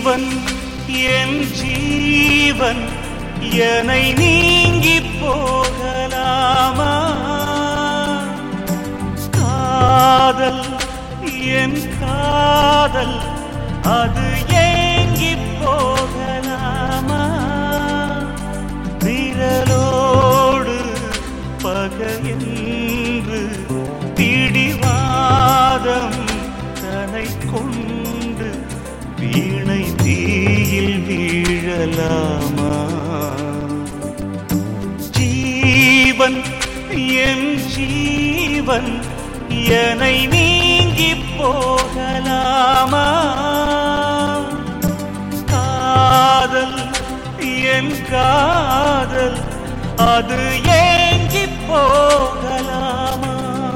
ஜீவன் என் ஜீவன் என்னை நீங்கி போகலாமா காதல் என் காதல் அது ஏங்கி போகலாமா விரலோடு பகையென்று பிடிவாதம் தனை கொண்டு வீணை தீயில் வீழலாமா ஜீவன் என் ஜீவன் என்னை நீங்கி போகலாமா காதல் என் காதல் அது ஏங்கி போகலாமா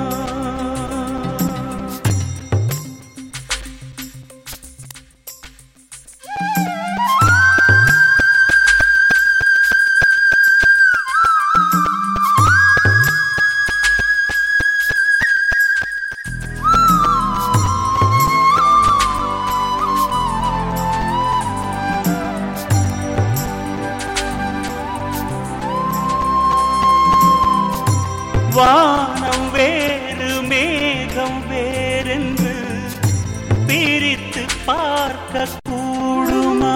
வானம் வேறு மேகம் வேறென்று பிரித்து பார்க்க கூடுமா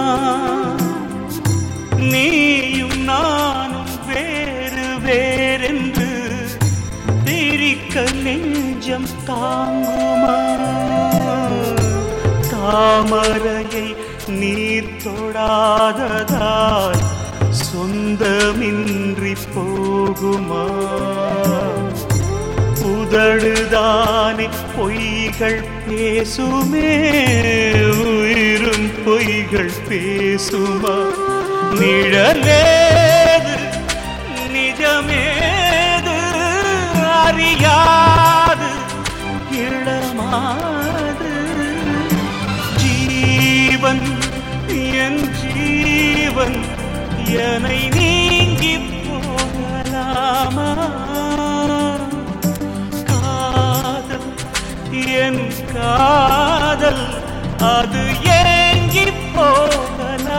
நீயும் நானும் வேறு வேறென்று பிரிக்க நெஞ்சம் தாங்குமா தாமரையை நீர் தொடாததால் சொந்தமின்றி போகுமா உதடுதானே பொய்கள் பேசுமே உயிரும் பொய்கள் பேசுமா நிழலேது நிஜமேது அறியாது இளமாது ஜீவன் என் ஜீவன் என்னை நீங்கி போகலாமா காதல் என் காதல் அது ஏங்கி போகலாமா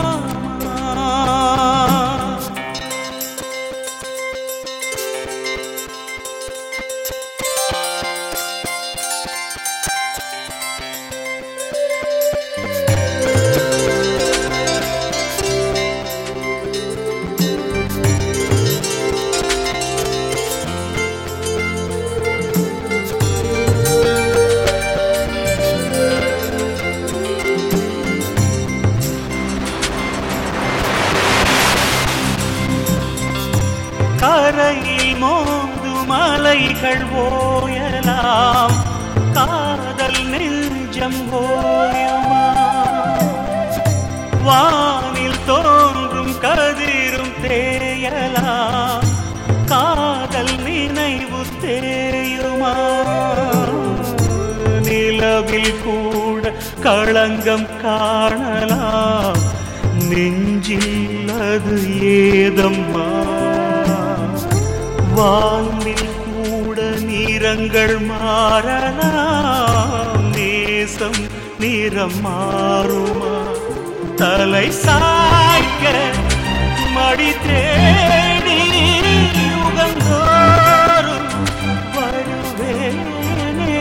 கரையில் மோது மலைகள் ஓயலாம் காதல் நெஞ்சம் ஓயுமா வானில் தோன்றும் கதிரும் தேயலாம் காதல் நினைவு தேயுமா நிலவில் கூட களங்கம் காணலாம் நெஞ்சில் அது ஏதம்மா வானில் கூட நிறங்கள் மாறலாம் நேசம் நிறம் மாறுமா தலை சாய்க்க மடி தேடி யுகந்தோறும் வருவேனே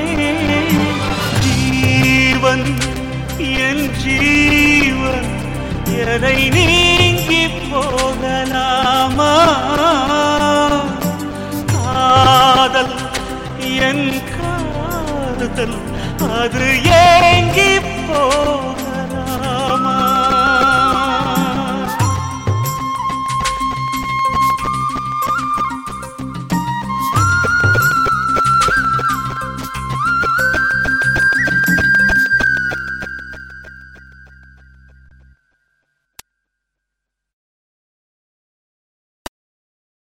ஜீவன் என் ஜீவன் எதை நீங்கி போகலாமா காதல் என் காதல் அது